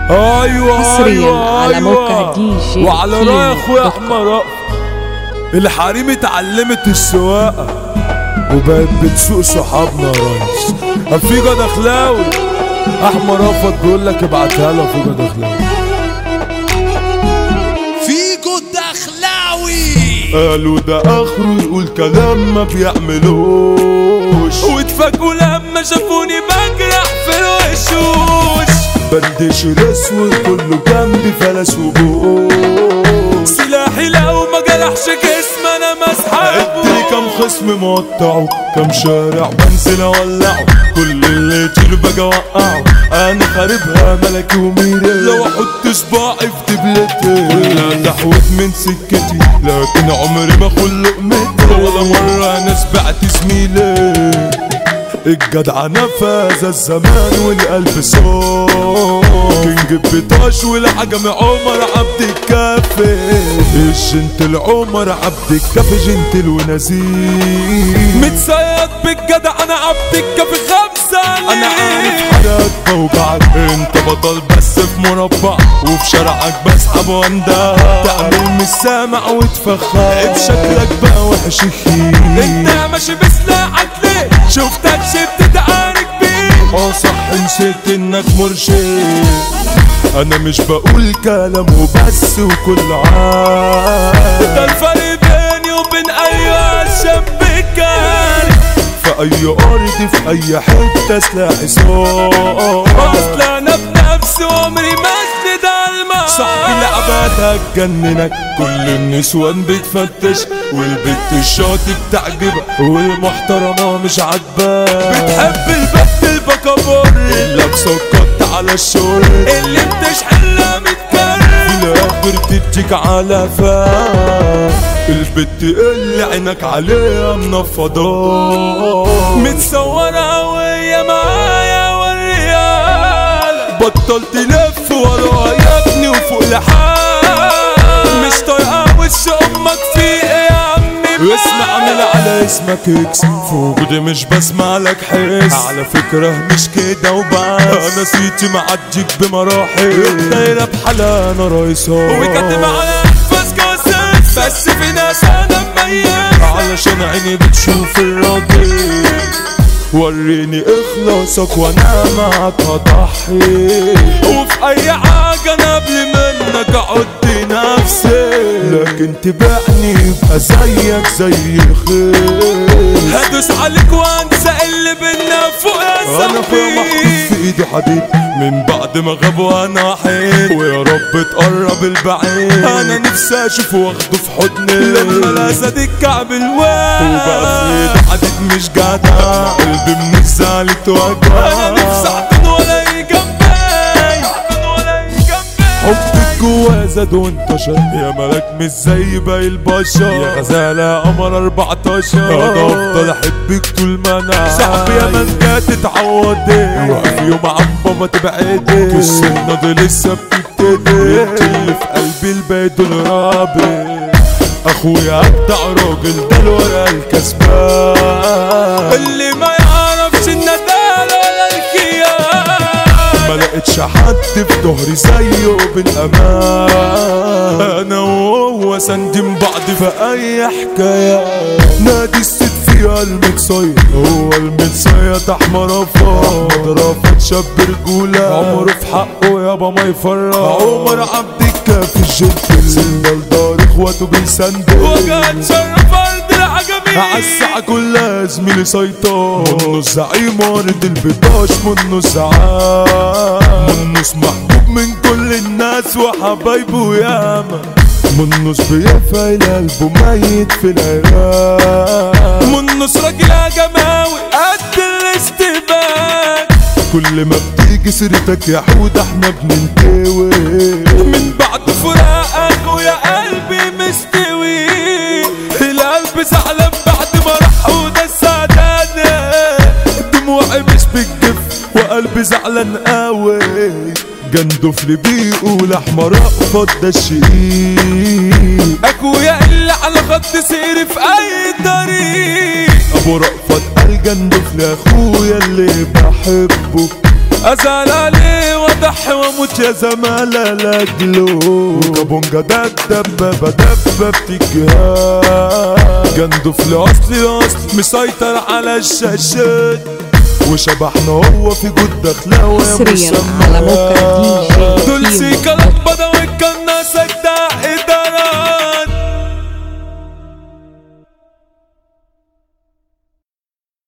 ايوه حصرياً ايوه على أيوة. موقع دي جي وعلى كيمو راي اخويا دوت كوم. احمد رأفت الحريم اتعلمت السواقه وبقت بتسوق صحابنا يا ريس افيجا دخلاوي احمد رأفت بيقول لك ابعتها له افيجا دخلاوي فيجو الدخلاوي قالوا ده اخره يقول كلام ما بيعملوش واتفاجئوا لما شافوني بجرح في الوشوش بندش الاسود كله جنبي فلس وبقوش سلاحي لو ما جرحش جسم انا مسحبه ادري كم خصم مقطعه كم شارع بنزل اولعه كل اللي يطير باجي اوقعه انا خاربها ملكي وميري لو احط صباعي في دبلتي كلها تحوت من سكتي لكن عمري ما اخل لقمتي ولا مرة انا سبعت زميلي الجدع نفذ الزمان والقلب صوت كينج بطاش والعجم عمر عبد الكافي الجنتل عمر عبد الكافي جنتل ونزيه متصيد بالجدع انا عبدك في خمسة انا عارف حاجات بوجعك انت بطل بس في مربع وفي شارعك بسحب واندع تعمل مش سامع وتفخر بشكلك بقى وحش خير انت ماشي بسلاحك ليه شفتك شفت تعارك بيه اه صح نسيت انك مرشد انا مش بقول كلام وبس وكل عام ده الفرق بيني وبين اي شاب كان في اي ارض في اي حته سلاحي صار اصل انا بنفسي عمري ما اسند الماء صاحبي لعبة هتجننك كل النسوان بتفتش والبت الشاطي بتعجبك والمحترمة مش عاجباك بتحب البت البكابور اللي مسكت على الشغل اللي بتشحن لها في متكرر الاخر تديك على فا البت اللي عينك عليها منفضة متصورة وهي معايا والريال بطل تلف ورا يا ابني وفوق لحال مش طايقة وش امك في ايه يا عمي اسمع من على اسمك اكس فوجودي مش بسمع لك حس على فكرة مش كده وبس انا سيتي معديك بمراحل دايرة بحالها انا رئيسها وكاتب على انفاس كاسات بس في ناس انا مميز علشان عيني بتشوف الراجل وريني اخلاصك وانا معك هضحي وفي اي حاجة انا قبل منك اعد نفسي لكن تبعني يبقى زيك زي الخير هدوس عليك وانسى اللي بينا فوق يا انا اخويا محطوط صاحبي في ايدي حديد من بعد ما غاب وانا وحيد ويا رب تقرب البعيد انا نفسي اشوفه واخده في حضني لما الاسد الكعب الواد وبقى في ايدي حديد مش جدع قلبي من الزعل اتوجع انا نفسي احضن ولا يجي جنبي احضن ولا يجي جنبي حبك جوا زاد وانتشر يا ملاك مش زي باقي البشر يا غزالة قمر 14 انا افضل احبك طول ما انا صاحبي يا من جات اتعودي وفي يوم عم بابا تبعدي السنة دي لسه بتبتدي انت اللي في قلبي الباقي دول رابي اخويا ابدع راجل ده الورقة الكسبان اللي ما يعرفش الندال ولا الكيان ما لقيتش حد في ظهري زيه بالامان انا وهو سندين بعض في اي حكايه نادي الست فيها المتصيد هو المتصيد احمد رفا احمد رفا شاب رجوله عمره في حقه يابا ما يفرق عمر عبد الكافي الجنتل سندل دار اخواته بيسندل وقعد شرف ارض العجمي عالساعة كلها زميلي سيطان منه الزعيم وارد البطاش منه الزعام منه محبوب من كل الناس وحبايبه ياما منه بيفعل قلبه ميت في العراق منص راجل يا جماوي قد الاستبان كل ما بتيجي سيرتك يا حود احنا بننتوي من بعد فراقك ويا قلبي مستوي القلب زعلان بعد ما راح وده السعدانة دموعي مش بتجف وقلبي زعلان قوي جندفلي بيقول احمر اقفض ده الشقيق اخويا اللي على خط سيري في اي طريق ابو رأفت قال جندفلي اخويا اللي بحبه ازعل عليه واضحي واموت يا زمالة لاجله وكابونجا ده الدبابة دبابة الجهاد جندف لاصلي اصل مسيطر على الشاشات وشبحنا هو في جود دخلاوي حصريا على موقع دي جي دول كيمو سيكا لمبة ده والكناسة